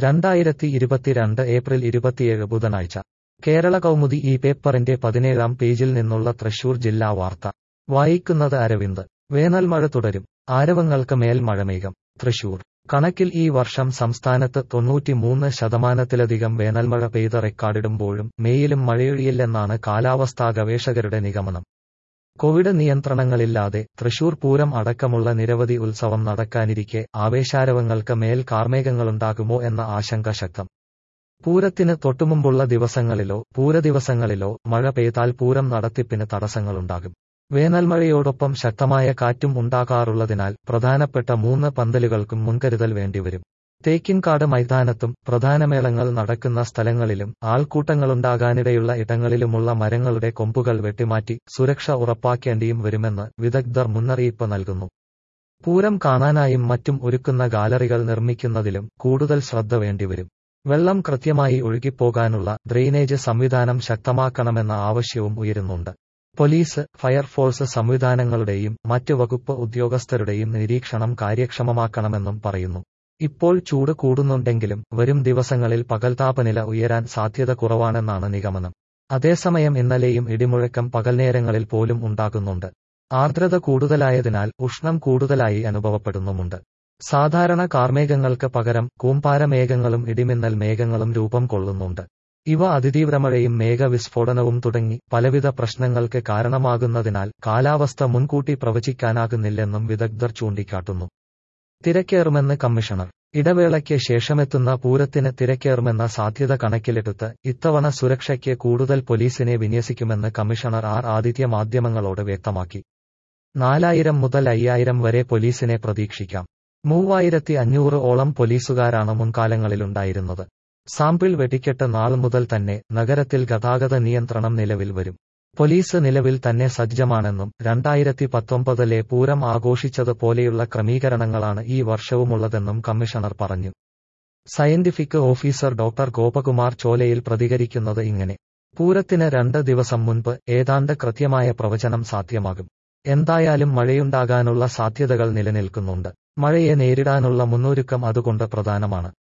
രണ്ടായിരത്തി ഇരുപത്തിരണ്ട് ഏപ്രിൽ ഇരുപത്തിയേഴ് ബുധനാഴ്ച കേരള കൗമുദി ഈ പേപ്പറിന്റെ പതിനേഴാം പേജിൽ നിന്നുള്ള തൃശൂർ ജില്ലാ വാർത്ത വായിക്കുന്നത് അരവിന്ദ് വേനൽമഴ തുടരും ആരവങ്ങൾക്ക് മേൽ മഴമേഘം തൃശൂർ കണക്കിൽ ഈ വർഷം സംസ്ഥാനത്ത് തൊണ്ണൂറ്റിമൂന്ന് ശതമാനത്തിലധികം വേനൽമഴ പെയ്ത റെക്കോർഡിടുമ്പോഴും മേയിലും മഴയൊഴിയില്ലെന്നാണ് കാലാവസ്ഥാ ഗവേഷകരുടെ നിഗമനം കോവിഡ് നിയന്ത്രണങ്ങളില്ലാതെ തൃശൂർ പൂരം അടക്കമുള്ള നിരവധി ഉത്സവം നടക്കാനിരിക്കെ ആവേശാരവങ്ങൾക്ക് മേൽ കാർമേഘങ്ങളുണ്ടാകുമോ എന്ന ആശങ്ക ശക്തം പൂരത്തിന് തൊട്ടുമുമ്പുള്ള ദിവസങ്ങളിലോ പൂരദിവസങ്ങളിലോ മഴ പെയ്താൽ പൂരം നടത്തിപ്പിന് തടസ്സങ്ങളുണ്ടാകും വേനൽമഴയോടൊപ്പം ശക്തമായ കാറ്റും ഉണ്ടാകാറുള്ളതിനാൽ പ്രധാനപ്പെട്ട മൂന്ന് പന്തലുകൾക്കും മുൻകരുതൽ വേണ്ടിവരും തേക്കിൻകാട് മൈതാനത്തും പ്രധാന മേളങ്ങൾ നടക്കുന്ന സ്ഥലങ്ങളിലും ആൾക്കൂട്ടങ്ങളുണ്ടാകാനിടയുള്ള ഇടങ്ങളിലുമുള്ള മരങ്ങളുടെ കൊമ്പുകൾ വെട്ടിമാറ്റി സുരക്ഷ ഉറപ്പാക്കേണ്ടിയും വരുമെന്ന് വിദഗ്ധർ മുന്നറിയിപ്പ് നൽകുന്നു പൂരം കാണാനായും മറ്റും ഒരുക്കുന്ന ഗാലറികൾ നിർമ്മിക്കുന്നതിലും കൂടുതൽ ശ്രദ്ധ വേണ്ടിവരും വെള്ളം കൃത്യമായി ഒഴുകിപ്പോകാനുള്ള ഡ്രെയിനേജ് സംവിധാനം ശക്തമാക്കണമെന്ന ആവശ്യവും ഉയരുന്നുണ്ട് പോലീസ് ഫയർഫോഴ്സ് സംവിധാനങ്ങളുടെയും മറ്റ് വകുപ്പ് ഉദ്യോഗസ്ഥരുടെയും നിരീക്ഷണം കാര്യക്ഷമമാക്കണമെന്നും പറയുന്നു ഇപ്പോൾ ചൂട് കൂടുന്നുണ്ടെങ്കിലും വരും ദിവസങ്ങളിൽ പകൽ താപനില ഉയരാൻ സാധ്യത കുറവാണെന്നാണ് നിഗമനം അതേസമയം ഇന്നലെയും ഇടിമുഴക്കം പകൽനേരങ്ങളിൽ പോലും ഉണ്ടാകുന്നുണ്ട് ആർദ്രത കൂടുതലായതിനാൽ ഉഷ്ണം കൂടുതലായി അനുഭവപ്പെടുന്നുമുണ്ട് സാധാരണ കാർമേഘങ്ങൾക്ക് പകരം കൂമ്പാരമേഘങ്ങളും ഇടിമിന്നൽ മേഘങ്ങളും രൂപം കൊള്ളുന്നുണ്ട് ഇവ അതിതീവ്രമഴയും മേഘവിസ്ഫോടനവും തുടങ്ങി പലവിധ പ്രശ്നങ്ങൾക്ക് കാരണമാകുന്നതിനാൽ കാലാവസ്ഥ മുൻകൂട്ടി പ്രവചിക്കാനാകുന്നില്ലെന്നും വിദഗ്ധർ ചൂണ്ടിക്കാട്ടുന്നു തിരക്കേറുമെന്ന് കമ്മീഷണർ ഇടവേളയ്ക്ക് ശേഷമെത്തുന്ന പൂരത്തിന് തിരക്കേറുമെന്ന സാധ്യത കണക്കിലെടുത്ത് ഇത്തവണ സുരക്ഷയ്ക്ക് കൂടുതൽ പോലീസിനെ വിന്യസിക്കുമെന്ന് കമ്മീഷണർ ആർ ആദിത്യ മാധ്യമങ്ങളോട് വ്യക്തമാക്കി നാലായിരം മുതൽ അയ്യായിരം വരെ പോലീസിനെ പ്രതീക്ഷിക്കാം മൂവായിരത്തി അഞ്ഞൂറ് ഓളം പോലീസുകാരാണ് മുൻകാലങ്ങളിലുണ്ടായിരുന്നത് സാമ്പിൾ വെടിക്കെട്ട് നാൾ മുതൽ തന്നെ നഗരത്തിൽ ഗതാഗത നിയന്ത്രണം നിലവിൽ വരും പോലീസ് നിലവിൽ തന്നെ സജ്ജമാണെന്നും രണ്ടായിരത്തി പത്തൊമ്പതിലെ പൂരം ആഘോഷിച്ചതുപോലെയുള്ള ക്രമീകരണങ്ങളാണ് ഈ വർഷവുമുള്ളതെന്നും കമ്മീഷണർ പറഞ്ഞു സയന്റിഫിക് ഓഫീസർ ഡോക്ടർ ഗോപകുമാർ ചോലയിൽ പ്രതികരിക്കുന്നത് ഇങ്ങനെ പൂരത്തിന് രണ്ട് ദിവസം മുൻപ് ഏതാണ്ട് കൃത്യമായ പ്രവചനം സാധ്യമാകും എന്തായാലും മഴയുണ്ടാകാനുള്ള സാധ്യതകൾ നിലനിൽക്കുന്നുണ്ട് മഴയെ നേരിടാനുള്ള മുന്നൊരുക്കം അതുകൊണ്ട് പ്രധാനമാണ്